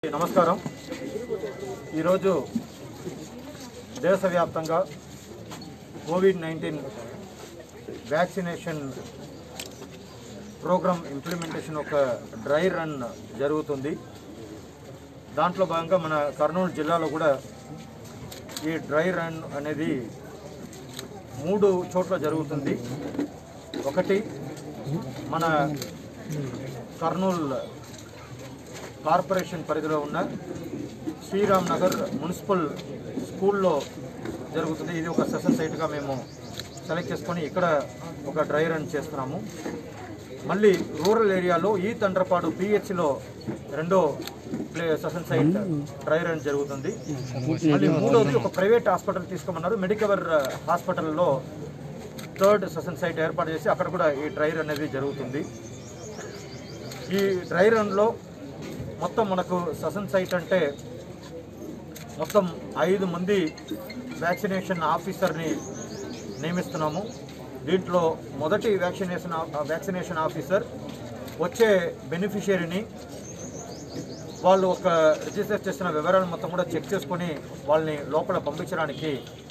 నమస్కారం ఈరోజు దేశవ్యాప్తంగా Covid nineteen vaccination program implementation ఒక డ్రై రన్ జరుగుతుంది దాంట్లో భాగంగా మన కర్నూలు జిల్లాలో కూడా ఈ డ్రై రన్ అనేది మూడు చోట్ల జరుగుతుంది ఒకటి మన కర్నూలు కార్పొరేషన్ పరిధిలో ఉన్న శ్రీరామ్ నగర్ మున్సిపల్ స్కూల్లో జరుగుతుంది ఇది ఒక సెషన్ సైట్గా మేము సెలెక్ట్ చేసుకొని ఇక్కడ ఒక డ్రై రన్ చేస్తున్నాము మళ్ళీ రూరల్ ఏరియాలో ఈ తండ్రపాడు పిహెచ్లో రెండో ప్లే సెషన్ సైట్ డ్రై రన్ జరుగుతుంది మళ్ళీ మూడోది ఒక ప్రైవేట్ హాస్పిటల్ తీసుకోమన్నారు మెడికవర్ హాస్పిటల్లో థర్డ్ సెషన్ సైట్ ఏర్పాటు చేసి అక్కడ కూడా ఈ డ్రై రన్ అనేది జరుగుతుంది ఈ డ్రై రన్లో మొత్తం మనకు సెషన్ సైట్ అంటే మొత్తం ఐదు మంది వ్యాక్సినేషన్ ఆఫీసర్ని నియమిస్తున్నాము దీంట్లో మొదటి వ్యాక్సినేషన్ ఆ- వ్యాక్సినేషన్ ఆఫీసర్ వచ్చే బెనిఫిషియరీని వాళ్ళు ఒక రిజిస్టర్ చేసిన వివరాలు మొత్తం కూడా చెక్ చేసుకొని వాళ్ళని లోపల పంపించడానికి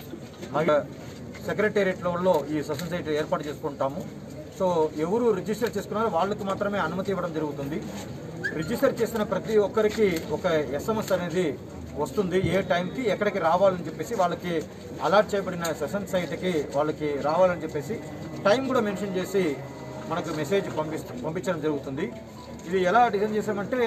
మరి సెక్రటేరియట్ లెవెల్లో ఈ సొసైటీ ఏర్పాటు చేసుకుంటాము సో ఎవరు రిజిస్టర్ చేసుకున్నారో వాళ్ళకి మాత్రమే అనుమతి ఇవ్వడం జరుగుతుంది రిజిస్టర్ చేసిన ప్రతి ఒక్కరికి ఒక ఎస్ఎంఎస్ అనేది వస్తుంది ఏ టైంకి ఎక్కడికి రావాలని చెప్పేసి వాళ్ళకి అలాట్ చేయబడిన సెషన్ సైట్కి వాళ్ళకి రావాలని చెప్పేసి టైం కూడా మెన్షన్ చేసి మనకు మెసేజ్ పంపిస్తూ పంపించడం జరుగుతుంది ఇది ఎలా డిజైన్ చేసామంటే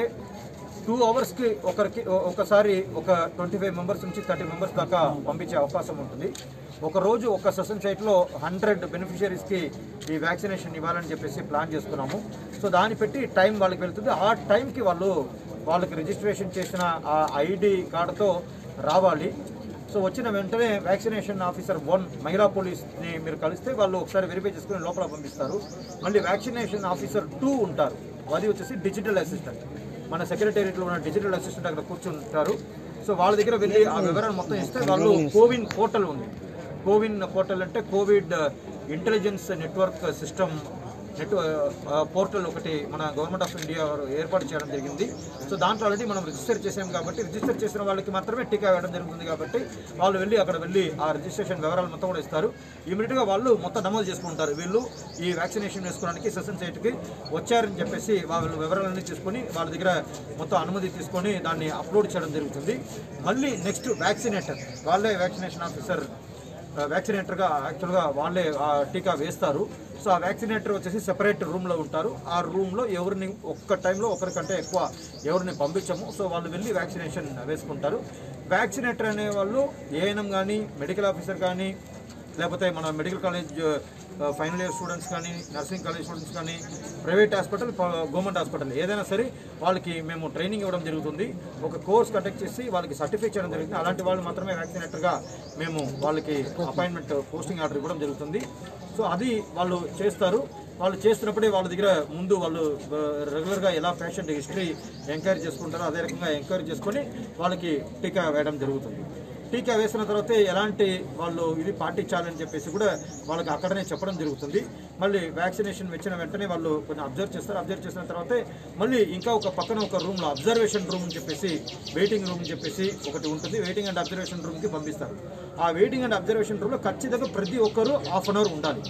టూ అవర్స్కి ఒకరికి ఒ- ఒకసారి ఒక ట్వంటీ ఫైవ్ మెంబర్స్ నుంచి థర్టీ మెంబర్స్ దాకా పంపించే అవకాశం ఉంటుంది ఒక రోజు ఒక సెషన్ సైట్లో హండ్రెడ్ బెనిఫిషియరీస్కి ఈ వ్యాక్సినేషన్ ఇవ్వాలని చెప్పేసి ప్లాన్ చేసుకున్నాము సో దాన్ని పెట్టి టైం వాళ్ళకి వెళ్తుంది ఆ టైంకి వాళ్ళు వాళ్ళకి రిజిస్ట్రేషన్ చేసిన ఆ ఐడి కార్డుతో రావాలి సో వచ్చిన వెంటనే వ్యాక్సినేషన్ ఆఫీసర్ వన్ మహిళా పోలీస్ని మీరు కలిస్తే వాళ్ళు ఒకసారి వెరిఫై చేసుకుని లోపల పంపిస్తారు మళ్ళీ వ్యాక్సినేషన్ ఆఫీసర్ టూ ఉంటారు అది వచ్చేసి డిజిటల్ అసిస్టెంట్ మన సెక్రటేరియట్లో ఉన్న డిజిటల్ అసిస్టెంట్ అక్కడ కూర్చుంటారు సో వాళ్ళ దగ్గర వెళ్ళి ఆ వివరాలు మొత్తం ఇస్తే వాళ్ళు కోవిన్ పోర్టల్ ఉంది కోవిన్ పోర్టల్ అంటే Covid intelligence network system net portal ఒకటి మన గవర్నమెంట్ ఆఫ్ ఇండియా వారు ఏర్పాటు చేయడం జరిగింది సో దాంట్లో ఆల్రెడీ మనం రిజిస్టర్ చేసాం కాబట్టి రిజిస్టర్ చేసిన వాళ్ళకి మాత్రమే టీకా వేయడం జరుగుతుంది కాబట్టి వాళ్ళు వెళ్ళి అక్కడ వెళ్ళి ఆ రిజిస్ట్రేషన్ వివరాలు మొత్తం కూడా ఇస్తారు ఇమీడియట్గా వాళ్ళు మొత్తం నమోదు చేసుకుంటారు వీళ్ళు ఈ వ్యాక్సినేషన్ వేసుకోవడానికి సెషన్ సైట్కి వచ్చారని చెప్పేసి వాళ్ళు వివరాలన్నీ తీసుకొని వాళ్ళ దగ్గర మొత్తం అనుమతి తీసుకొని దాన్ని అప్లోడ్ చేయడం జరుగుతుంది మళ్ళీ నెక్స్ట్ వ్యాక్సినేటర్ వాళ్ళే వ్యాక్సినేషన్ ఆఫీసర్ వ్యాక్సినేటర్గా యాక్చువల్గా వాళ్ళే ఆ టీకా వేస్తారు సో ఆ వ్యాక్సినేటర్ వచ్చేసి సెపరేట్ రూమ్లో ఉంటారు ఆ రూమ్లో ఎవరిని ఒక్క టైంలో ఒకరికంటే ఎక్కువ ఎవరిని పంపించము సో వాళ్ళు వెళ్ళి వ్యాక్సినేషన్ వేసుకుంటారు వ్యాక్సినేటర్ అనే వాళ్ళు ఏఎన్ఎం కానీ మెడికల్ ఆఫీసర్ కానీ లేకపోతే మన medical college final year students కానీ నర్సింగ్ కాలేజ్ స్టూడెంట్స్ కానీ ప్రైవేట్ హాస్పిటల్ గవర్నమెంట్ హాస్పిటల్ ఏదైనా సరే వాళ్ళకి మేము ట్రైనింగ్ ఇవ్వడం జరుగుతుంది ఒక కోర్స్ కండక్ట్ చేసి వాళ్ళకి సర్టిఫికేట్ చేయడం జరుగుతుంది అలాంటి వాళ్ళు మాత్రమే వ్యాక్సినేటర్గా మేము వాళ్ళకి అపాయింట్మెంట్ పోస్టింగ్ ఆర్డర్ ఇవ్వడం జరుగుతుంది సో అది వాళ్ళు చేస్తారు వాళ్ళు చేస్తున్నప్పుడే వాళ్ళ దగ్గర ముందు వాళ్ళు ఆ, రెగ్యులర్గా ఎలా పేషెంట్ హిస్టరీ ఎంక్వైరీ చేసుకుంటారో అదే రకంగా ఎంక్వైరీ చేసుకొని వాళ్ళకి టీకా వేయడం జరుగుతుంది టీకా వేసిన తర్వాత ఎలాంటి వాళ్ళు ఇది పాటించాలని చెప్పేసి కూడా వాళ్ళకి అక్కడనే చెప్పడం జరుగుతుంది మళ్ళీ వ్యాక్సినేషన్ వచ్చిన వెంటనే వాళ్ళు కొంచెం అబ్జర్వ్ చేస్తారు అబ్జర్వ్ చేసిన తర్వాత మళ్ళీ ఇంకా ఒక పక్కన ఒక రూమ్లో అబ్జర్వేషన్ రూమ్ అని చెప్పేసి వెయిటింగ్ రూమ్ అని చెప్పేసి ఒకటి ఉంటుంది వెయిటింగ్ అండ్ అబ్జర్వేషన్ రూమ్కి పంపిస్తారు ఆ వెయిటింగ్ అండ్ అబ్జర్వేషన్ రూమ్లో ఖచ్చితంగా ప్రతి ఒక్కరూ హాఫ్ అన్ అవర్ ఉండాలి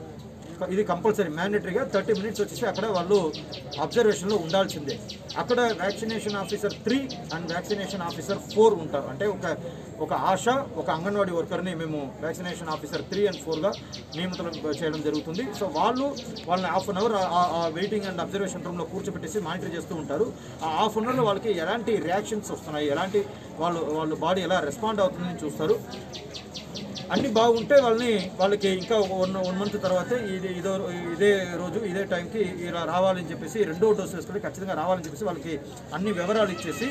ఇది కంపల్సరీ మ్యాండేటరీగా థర్టీ మినిట్స్ వచ్చేసి అక్కడ వాళ్ళు అబ్జర్వేషన్లో ఉండాల్సిందే అక్కడ vaccination officer three and vaccination officer four ఉంటారు అంటే ఒక ఒక ఆశ ఒక అంగన్వాడీ వర్కర్ని మేము వ్యాక్సినేషన్ ఆఫీసర్ త్రీ అండ్ ఫోర్గా నియమితులు చేయడం జరుగుతుంది సో వాళ్ళు వాళ్ళని హాఫ్ అన్ అవర్ ఆ వెయిటింగ్ అండ్ అబ్జర్వేషన్ రూమ్లో కూర్చోబెట్టేసి మానిటర్ చేస్తూ ఉంటారు ఆ హాఫ్ అన్ అవర్లో వాళ్ళకి ఎలాంటి రియాక్షన్స్ వస్తున్నాయి ఎలాంటి వాళ్ళు వాళ్ళ బాడీ ఎలా రెస్పాండ్ అవుతుందని చూస్తారు అన్ని బాగుంటే వాళ్ళని వాళ్ళకి ఇంకా వన్ వన్ మంత్ తర్వాత ఇది ఇదో ఇదే రోజు ఇదే టైంకి ఇలా రావాలని చెప్పేసి రెండో డోస్ వేసుకొని ఖచ్చితంగా రావాలని చెప్పేసి వాళ్ళకి అన్ని వివరాలు ఇచ్చేసి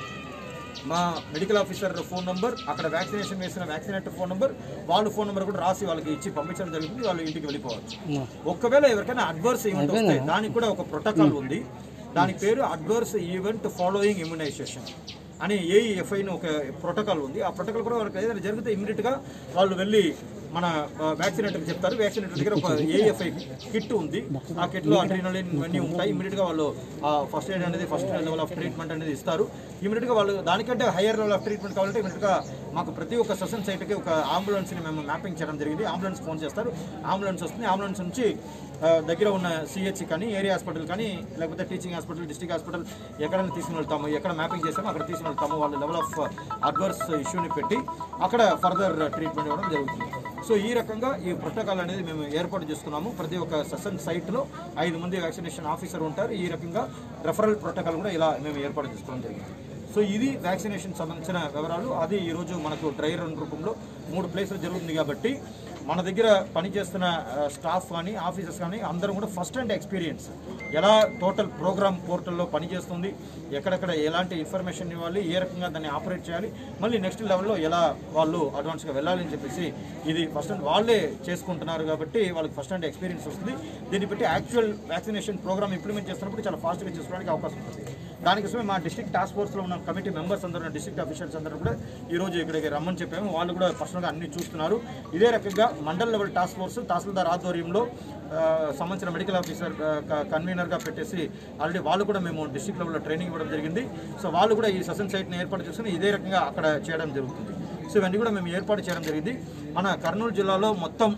మా మెడికల్ ఆఫీసర్ ఫోన్ నంబర్ అక్కడ వ్యాక్సినేషన్ వేసిన వ్యాక్సినేటర్ ఫోన్ నంబర్ వాళ్ళ ఫోన్ నంబర్ కూడా రాసి వాళ్ళకి ఇచ్చి పంపించడం జరుగుతుంది వాళ్ళు ఇంటికి వెళ్ళిపోవచ్చు ఒకవేళ ఎవరికైనా అడ్వర్స్ ఈవెంట్ వస్తే దానికి కూడా ఒక ప్రోటోకాల్ ఉంది దాని పేరు అడ్వర్స్ ఈవెంట్ ఫాలోయింగ్ ఇమ్యునైజేషన్ అని ఏఈఎఫ్ఐని ఒక ప్రోటోకాల్ ఉంది ఆ ప్రోటోకాల్ కూడా వాళ్ళకి ఏదైనా జరిగితే ఇమీడియట్గా వాళ్ళు వెళ్ళి మన వ్యాక్సినేటర్కి చెప్తారు వ్యాక్సినేటర్ దగ్గర ఒక ఏఎఫ్ఐ కిట్ ఉంది ఆ కిట్లో అడ్రినలిన్ ఇవన్నీ ఉంటాయి ఇమీడియట్గా వాళ్ళు ఆ ఫస్ట్ ఎయిడ్ అనేది ఫస్ట్ లెవెల్ ఆఫ్ ట్రీట్మెంట్ అనేది ఇస్తారు ఇమీడియట్గా వాళ్ళు దానికంటే హైయర్ లెవెల్ ఆఫ్ ట్రీట్మెంట్ కావాలంటే ఇమీడియట్గా మాకు ప్రతి ఒక్క సెషన్ సైట్కి ఒక అంబులెన్స్ని మేము మ్యాపింగ్ చేయడం జరిగింది అంబులెన్స్ ఫోన్ చేస్తారు అంబులెన్స్ వస్తుంది అంబులెన్స్ నుంచి ఆ, దగ్గర ఉన్న సిహెచ్ కానీ ఏరియా హాస్పిటల్ కానీ లేకపోతే టీచింగ్ హాస్పిటల్ డిస్ట్రిక్ట్ హాస్పిటల్ ఎక్కడైనా తీసుకుని వెళ్తాము ఎక్కడ మ్యాపింగ్ చేస్తామో అక్కడ తీసుకుని వెళ్తాము వాళ్ళ లెవెల్ ఆఫ్ అడ్వర్స్ ఇష్యూని పెట్టి అక్కడ ఫర్దర్ ట్రీట్మెంట్ ఇవ్వడం జరుగుతుంది సో ఈ రకంగా ఈ ప్రోటోకాల్ అనేది మేము ఏర్పాటు చేసుకున్నాము ప్రతి ఒక్క సెషన్ సైట్లో ఐదు మంది వ్యాక్సినేషన్ ఆఫీసర్ ఉంటారు ఈ రకంగా రెఫరల్ ప్రోటోకాల్ కూడా ఇలా మేము ఏర్పాటు చేసుకోవడం జరిగింది సో ఇది వ్యాక్సినేషన్ సంబంధించిన వివరాలు అది ఈరోజు మనకు డ్రై రన్ రూపంలో మూడు ప్లేసులు జరుగుతుంది కాబట్టి మన దగ్గర పనిచేస్తున్న ఆ, స్టాఫ్ కానీ ఆఫీసర్స్ కానీ అందరం కూడా ఫస్ట్ అండ్ ఎక్స్పీరియన్స్ ఎలా టోటల్ ప్రోగ్రామ్ పోర్టల్లో పనిచేస్తుంది ఎక్కడెక్కడ ఎలాంటి ఇన్ఫర్మేషన్ ఇవ్వాలి ఏ రకంగా దాన్ని ఆపరేట్ చేయాలి మళ్ళీ నెక్స్ట్ లెవెల్లో ఎలా వాళ్ళు అడ్వాన్స్గా వెళ్ళాలి అని చెప్పేసి ఇది ఫస్ట్ అండ్ వాళ్ళే చేసుకుంటున్నారు కాబట్టి వాళ్ళకి ఫస్ట్ అండ్ ఎక్స్పీరియన్స్ వస్తుంది దీన్ని బట్టి యాక్చువల్ వ్యాక్సినేషన్ ప్రోగ్రామ్ ఇంప్లిమెంట్ చేస్తున్నప్పుడు చాలా ఫాస్ట్గా చేసుకోవడానికి అవకాశం ఉంటుంది దానికోసమే మా డిస్ట్రిక్ట్ టాస్క్ ఫోర్స్లో ఉన్న కమిటీ మెంబర్స్ అందరూ డిస్ట్రిక్ట్ అఫీషియల్స్ అందరూ కూడా ఈ రోజు ఇక్కడికి రమ్మని చెప్పాము వాళ్ళు కూడా పర్సనల్గా అన్ని చూస్తున్నారు ఇదే రకంగా mandal level task force tahsildar ఆధ్వర్యంలో ఆ, సంబంధించిన మెడికల్ ఆఫీసర్ కన్వీనర్గా పెట్టేసి ఆల్రెడీ వాళ్ళు కూడా మేము డిస్ట్రిక్ట్ లెవెల్లో ట్రైనింగ్ ఇవ్వడం జరిగింది సో వాళ్ళు కూడా ఈ సెషన్ సైట్ని ఏర్పాటు చేసుకుని ఇదే రకంగా అక్కడ చేయడం జరుగుతుంది సో ఇవన్నీ కూడా మేము ఏర్పాటు చేయడం జరిగింది మన కర్నూలు జిల్లాలో మొత్తం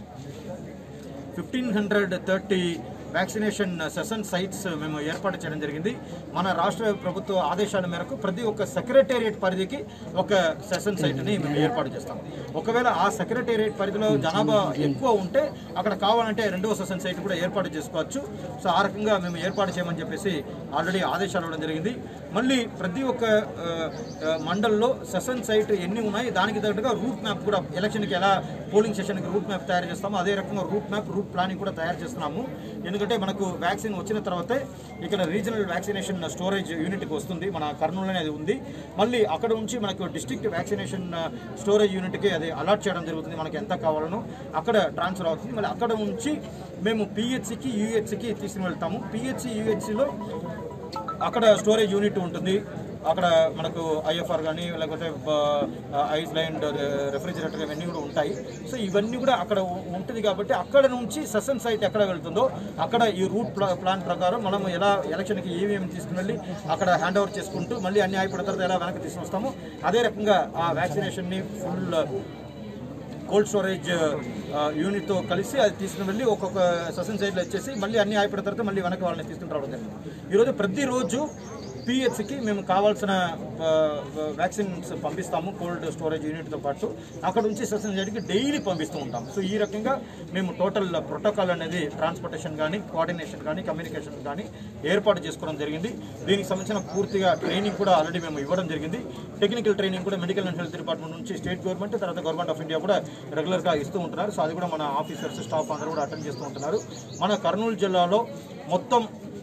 fifteen hundred thirty vaccination session sites మేము ఏర్పాటు చేయడం జరిగింది మన రాష్ట్ర ప్రభుత్వ ఆదేశాల మేరకు ప్రతి ఒక్క సెక్రటేరియట్ పరిధికి ఒక సెషన్ సైట్ని మేము ఏర్పాటు చేస్తాం ఒకవేళ ఆ సెక్రటేరియట్ పరిధిలో జనాభా ఎక్కువ ఉంటే అక్కడ కావాలంటే రెండవ సెషన్ సైట్ కూడా ఏర్పాటు చేసుకోవచ్చు సో ఆ రకంగా మేము ఏర్పాటు చేయమని చెప్పేసి ఆల్రెడీ ఆదేశాలు ఇవ్వడం జరిగింది మళ్ళీ ప్రతి ఒక్క ఆ, ఆ, మండల్లో సెషన్ సైట్ ఎన్ని ఉన్నాయి దానికి తగ్గట్టుగా రూట్ మ్యాప్ కూడా ఎలక్షన్కి ఎలా పోలింగ్ సెషన్కి రూట్ మ్యాప్ తయారు చేస్తాము అదే రకంగా రూట్ మ్యాప్ రూట్ ప్లానింగ్ కూడా తయారు చేస్తున్నాము ఎందుకంటే మనకు వ్యాక్సిన్ వచ్చిన తర్వాతే ఇక్కడ రీజనల్ వ్యాక్సినేషన్ స్టోరేజ్ యూనిట్కి వస్తుంది మన కర్నూలులోనే అది ఉంది మళ్ళీ అక్కడ నుంచి మనకు డిస్ట్రిక్ట్ వ్యాక్సినేషన్ స్టోరేజ్ యూనిట్కి అది అలాట్ చేయడం జరుగుతుంది మనకి ఎంత కావాలనో అక్కడ ట్రాన్స్ఫర్ అవుతుంది మళ్ళీ అక్కడ నుంచి మేము పిహెచ్సికి యూహెచ్సికి తీసుకుని వెళ్తాము పిహెచ్సి యూహెచ్సిలో అక్కడ స్టోరేజ్ యూనిట్ ఉంటుంది అక్కడ మనకు ఐఎఫ్ఆర్ కానీ లేకపోతే ఐస్ లైన్ రెఫ్రిజిరేటర్ ఇవన్నీ కూడా ఉంటాయి సో ఇవన్నీ కూడా అక్కడ ఉ- ఉంటుంది కాబట్టి అక్కడ నుంచి సెషన్ సైట్ ఎక్కడ వెళ్తుందో అక్కడ ఈ రూట్ ప్లా- ప్లాన్ ప్రకారం మనం ఎలా ఎలక్షన్కి ఏమేమి తీసుకుని వెళ్ళి అక్కడ హ్యాండ్ ఓవర్ చేసుకుంటూ మళ్ళీ అన్ని అయిపోయిన తర్వాత ఎలా వెనక్కి తీసుకుని వస్తామో అదే రకంగా ఆ వ్యాక్సినేషన్ని ఫుల్ కోల్డ్ స్టోరేజ్ ఆ, యూనిట్తో కలిసి అది తీసుకుని వెళ్ళి ఒక్కొక్క సెషన్ సైడ్లో వచ్చేసి మళ్ళీ అన్ని అయిపోయిన తర్వాత మళ్ళీ వెనక్కి వాళ్ళని తీసుకుని రావడం జరిగింది ఈరోజు ప్రతిరోజు పిహెచ్కి మేము కావాల్సిన ఆ, వ్యాక్సిన్స్ పంపిస్తాము కోల్డ్ స్టోరేజ్ యూనిట్తో పాటు అక్కడ నుంచి సెషన్ సైడ్కి డైలీ పంపిస్తూ ఉంటాం సో ఈ రకంగా మేము టోటల్ ప్రోటోకాల్ అనేది ట్రాన్స్పోర్టేషన్ కానీ కోఆర్డినేషన్ కానీ కమ్యూనికేషన్ కానీ ఏర్పాటు చేసుకోవడం జరిగింది దీనికి సంబంధించిన పూర్తిగా ట్రైనింగ్ కూడా ఆల్రెడీ మేము ఇవ్వడం జరిగింది టెక్నికల్ ట్రైనింగ్ కూడా మెడికల్ అండ్ హెల్త్ డిపార్ట్మెంట్ నుంచి స్టేట్ గవర్నమెంట్ తర్వాత గవర్నమెంట్ ఆఫ్ ఇండియా కూడా రెగ్యులర్గా ఇస్తూ ఉంటున్నారు సో అది కూడా మన ఆఫీసర్స్ స్టాఫ్ అందరూ కూడా అటెండ్ చేస్తూ ఉంటున్నారు మన కర్నూలు జిల్లాలో మొత్తం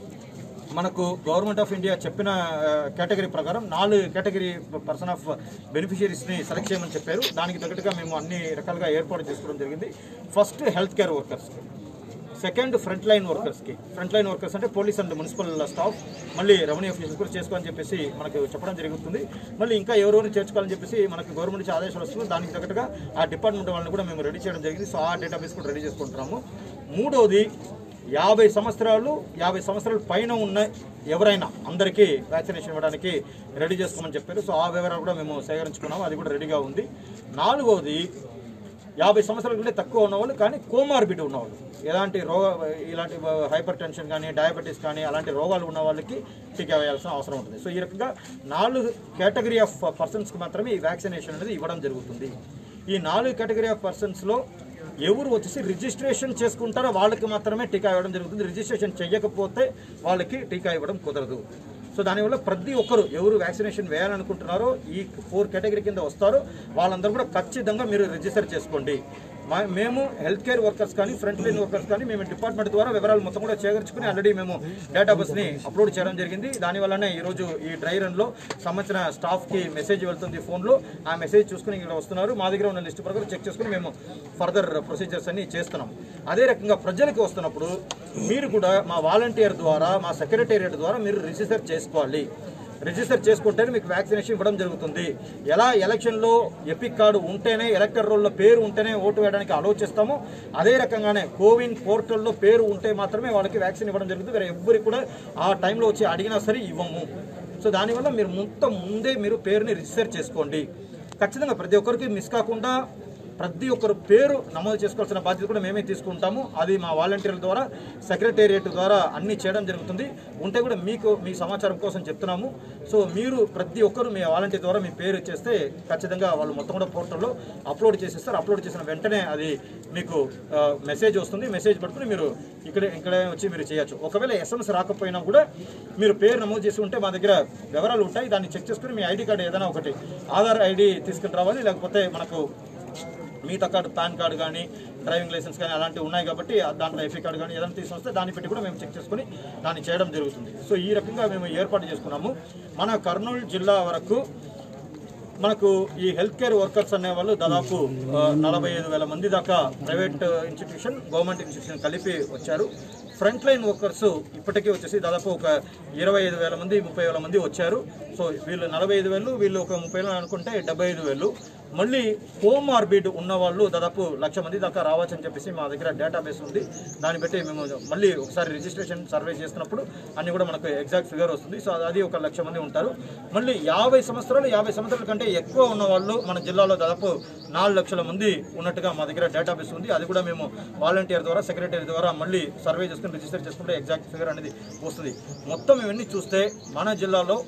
మనకు గవర్నమెంట్ ఆఫ్ ఇండియా చెప్పిన కేటగిరీ ప్రకారం నాలుగు కేటగిరీ పర్సన్ ఆఫ్ బెనిఫిషియరీస్ని సెలెక్ట్ చేయమని చెప్పారు దానికి తగ్గట్టుగా మేము అన్ని రకాలుగా ఏర్పాటు చేసుకోవడం జరిగింది first health care workers second front line వర్కర్స్కి ఫ్రంట్ లైన్ వర్కర్స్ అంటే పోలీస్ అండ్ మున్సిపల్ స్టాఫ్ మళ్ళీ రెవెన్యూ ఆఫీసర్స్ కూడా చేసుకోని చెప్పేసి మనకు చెప్పడం జరుగుతుంది మళ్ళీ ఇంకా ఎవరెవరు చేర్చుకోవాలని చెప్పేసి మనకు గవర్నమెంట్ నుంచి ఆదేశాలు వస్తుంది దానికి తగ్గట్టుగా ఆ డిపార్ట్మెంట్ వాళ్ళని కూడా మేము రెడీ చేయడం జరిగింది సో ఆ డేటాబేస్ కూడా రెడీ చేసుకుంటున్నాము మూడోది యాభై సంవత్సరాలు యాభై సంవత్సరాల పైన ఉన్న ఎవరైనా అందరికీ వ్యాక్సినేషన్ ఇవ్వడానికి రెడీ చేసుకోమని చెప్పారు సో ఆ వివరాలు కూడా మేము సేకరించుకున్నాము అది కూడా రెడీగా ఉంది నాలుగవది యాభై సంవత్సరాల కంటే తక్కువ ఉన్నవాళ్ళు కానీ కోమార్బిడ్ ఉన్నవాళ్ళు ఎలాంటి రోగ ఇలాంటి హైపర్ టెన్షన్ కానీ డయాబెటీస్ కానీ అలాంటి రోగాలు ఉన్న వాళ్ళకి టీకా వేయాల్సిన అవసరం ఉంటుంది సో ఈ రకంగా నాలుగు కేటగిరీ ఆఫ్ పర్సన్స్కి మాత్రమే ఈ వ్యాక్సినేషన్ అనేది ఇవ్వడం జరుగుతుంది ఈ నాలుగు కేటగిరీ ఆఫ్ పర్సన్స్లో ఎవరు వచ్చేసి రిజిస్ట్రేషన్ చేసుకుంటారో వాళ్ళకి మాత్రమే టీకా ఇవ్వడం జరుగుతుంది రిజిస్ట్రేషన్ చేయకపోతే వాళ్ళకి టీకా ఇవ్వడం కుదరదు సో దానివల్ల ప్రతి ఒక్కరు ఎవరు వ్యాక్సినేషన్ వేయాలనుకుంటున్నారో ఈ ఫోర్ కేటగిరీ కింద వస్తారో వాళ్ళందరూ కూడా ఖచ్చితంగా మీరు రిజిస్టర్ చేసుకోండి మా- మేము హెల్త్ కేర్ వర్కర్స్ కానీ ఫ్రంట్ లైన్ వర్కర్స్ కానీ మేము డిపార్ట్మెంట్ ద్వారా వివరాలు మొత్తం కూడా సేకరించుకుని ఆల్రెడీ మేము డేటాబేస్ని అప్లోడ్ చేయడం జరిగింది దానివల్లనే ఈరోజు ఈ డ్రై రన్లో సంబంధించిన స్టాఫ్కి మెసేజ్ వెళ్తుంది ఫోన్లో ఆ మెసేజ్ చూసుకుని ఇక్కడ వస్తున్నారు మా దగ్గర ఉన్న లిస్ట్ ప్రకారం చెక్ చేసుకుని మేము ఫర్దర్ ప్రొసీజర్స్ అన్ని చేస్తున్నాం అదే రకంగా ప్రజలకు వస్తున్నప్పుడు మీరు కూడా మా వాలంటీర్ ద్వారా మా సెక్రటేరియట్ ద్వారా మీరు రిజిస్టర్ చేసుకోవాలి రిజిస్టర్ చేసుకుంటేనే మీకు వ్యాక్సినేషన్ ఇవ్వడం జరుగుతుంది ఎలా ఎలక్షన్లో ఎపిక్ కార్డు ఉంటేనే ఎలక్టర్ రోల్లో పేరు ఉంటేనే ఓటు వేయడానికి ఆలోచిస్తామో అదే రకంగానే కోవిన్ పోర్టల్లో పేరు ఉంటే మాత్రమే వాళ్ళకి వ్యాక్సిన్ ఇవ్వడం జరుగుతుంది వేరే ఎవ్వరికి కూడా ఆ టైంలో వచ్చి అడిగినా సరే ఇవ్వము సో దానివల్ల మీరు మొత్తం ముందే మీరు పేరుని రిజిస్టర్ చేసుకోండి ఖచ్చితంగా ప్రతి ఒక్కరికి మిస్ కాకుండా ప్రతి ఒక్కరు పేరు నమోదు చేసుకోవాల్సిన బాధ్యత కూడా మేమే తీసుకుంటాము అది మా వాలంటీర్ల ద్వారా సెక్రటేరియట్ ద్వారా అన్ని చేయడం జరుగుతుంది ఉంటే కూడా మీకు మీ సమాచారం కోసం చెప్తున్నాము సో మీరు ప్రతి ఒక్కరు మీ వాలంటీర్ ద్వారా మీ పేరు ఇచ్చేస్తే ఖచ్చితంగా వాళ్ళు మొత్తం కూడా పోర్టల్లో అప్లోడ్ చేసేస్తారు అప్లోడ్ చేసిన వెంటనే అది మీకు ఆ, మెసేజ్ వస్తుంది మెసేజ్ పట్టుకుని మీరు ఇక్కడ ఇక్కడే వచ్చి మీరు చేయొచ్చు ఒకవేళ ఎస్ఎంఎస్ రాకపోయినా కూడా మీరు పేరు నమోదు చేసి ఉంటే మా దగ్గర వివరాలు ఉంటాయి దాన్ని చెక్ చేసుకుని మీ ఐడి కార్డు ఏదైనా ఒకటి ఆధార్ ఐడి తీసుకుని రావాలి లేకపోతే మనకు మిగతా కార్డు పాన్ కార్డు కానీ డ్రైవింగ్ లైసెన్స్ కానీ అలాంటివి ఉన్నాయి కాబట్టి ఆ దాంట్లో ఎఫీ కార్డు కానీ ఏదైనా తీసుకొని వస్తే దాన్ని పెట్టి కూడా మేము చెక్ చేసుకుని దాన్ని చేయడం జరుగుతుంది సో ఈ రకంగా మేము ఏర్పాటు చేసుకున్నాము మన కర్నూలు జిల్లా వరకు మనకు ఈ హెల్త్ కేర్ వర్కర్స్ అనే వాళ్ళు దాదాపు ఆ, నలభై ఐదు వేల మంది దాకా ప్రైవేట్ ఇన్స్టిట్యూషన్ గవర్నమెంట్ ఇన్స్టిట్యూషన్ కలిపి వచ్చారు ఫ్రంట్ లైన్ వర్కర్స్ ఇప్పటికీ వచ్చేసి దాదాపు ఒక ఇరవై ఐదు వేల మంది ముప్పై వేల మంది వచ్చారు సో వీళ్ళు నలభై ఐదు వేలు వీళ్ళు ఒక ముప్పై వేలు అనుకుంటే డెబ్బై ఐదు వేలు మళ్ళీ హోమ్ ఆర్బిడ్ ఉన్న వాళ్ళు దాదాపు లక్ష మంది దాకా రావచ్చని చెప్పేసి మా దగ్గర డేటాబేస్ ఉంది దాన్ని బట్టి మేము మళ్ళీ ఒకసారి రిజిస్ట్రేషన్ సర్వే చేస్తున్నప్పుడు అన్ని కూడా మనకు ఎగ్జాక్ట్ ఫిగర్ వస్తుంది సో అది ఒక లక్ష మంది ఉంటారు మళ్ళీ యాభై సంవత్సరాలు యాభై సంవత్సరాల కంటే ఎక్కువ ఉన్న వాళ్ళు మన జిల్లాలో దాదాపు నాలుగు లక్షల మంది ఉన్నట్టుగా మా దగ్గర డేటాబేస్ ఉంది అది కూడా మేము వాలంటీర్ ద్వారా సెక్రటరీ ద్వారా మళ్ళీ సర్వే చేసుకుని రిజిస్టర్ చేసుకుంటే ఎగ్జాక్ట్ ఫిగర్ అనేది వస్తుంది మొత్తం ఇవన్నీ చూస్తే మన జిల్లాలో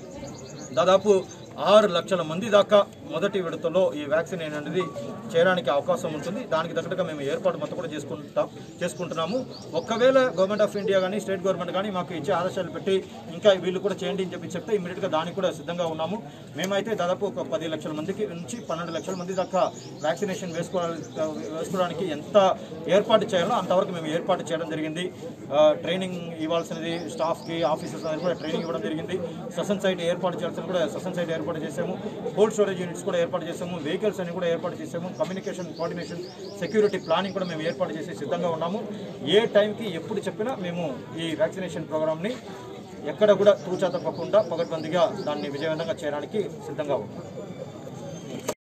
దాదాపు ఆరు లక్షల మంది దాకా మొదటి విడతలో ఈ వ్యాక్సిన్ అనేది చేయడానికి అవకాశం ఉంటుంది దానికి తగ్గట్టుగా మేము ఏర్పాటు మొత్తం కూడా చేసుకుంటాం చేసుకుంటున్నాము ఒకవేళ గవర్నమెంట్ ఆఫ్ ఇండియా కానీ స్టేట్ గవర్నమెంట్ కానీ మాకు ఇచ్చే ఆదేశాలు పెట్టి ఇంకా వీళ్ళు కూడా చేయండి అని చెప్పి చెప్తే ఇమీడియట్గా దానికి కూడా సిద్ధంగా ఉన్నాము మేమైతే దాదాపు ఒక పది లక్షల మందికి నుంచి పన్నెండు లక్షల మంది దాకా వ్యాక్సినేషన్ వేసుకోవాలి వేసుకోవడానికి ఎంత ఏర్పాటు చేయాలో అంతవరకు మేము ఏర్పాటు చేయడం జరిగింది ఆ, ట్రైనింగ్ ఇవ్వాల్సినది స్టాఫ్కి ఆఫీసర్స్ అనేది కూడా ట్రైనింగ్ ఇవ్వడం జరిగింది సెషన్ సైట్ ఏర్పాటు చేయాల్సిన కూడా సెషన్ సైట్ ఏర్పాటు చేసాము కోల్డ్ స్టోరేజ్ యూనిట్స్ కూడా ఏర్పాటు చేసాము వెహికల్స్ అన్ని కూడా ఏర్పాటు చేసాము కమ్యూనికేషన్ కోఆర్డినేషన్ సెక్యూరిటీ ప్లానింగ్ కూడా మేము ఏర్పాటు చేసి సిద్ధంగా ఉన్నాము ఏ టైంకి ఎప్పుడు చెప్పినా మేము ఈ వ్యాక్సినేషన్ ప్రోగ్రామ్ని ఎక్కడ కూడా తూచా తప్పకుండా పగడ్బందీగా దాన్ని విజయవంతంగా చేయడానికి సిద్ధంగా ఉన్నాం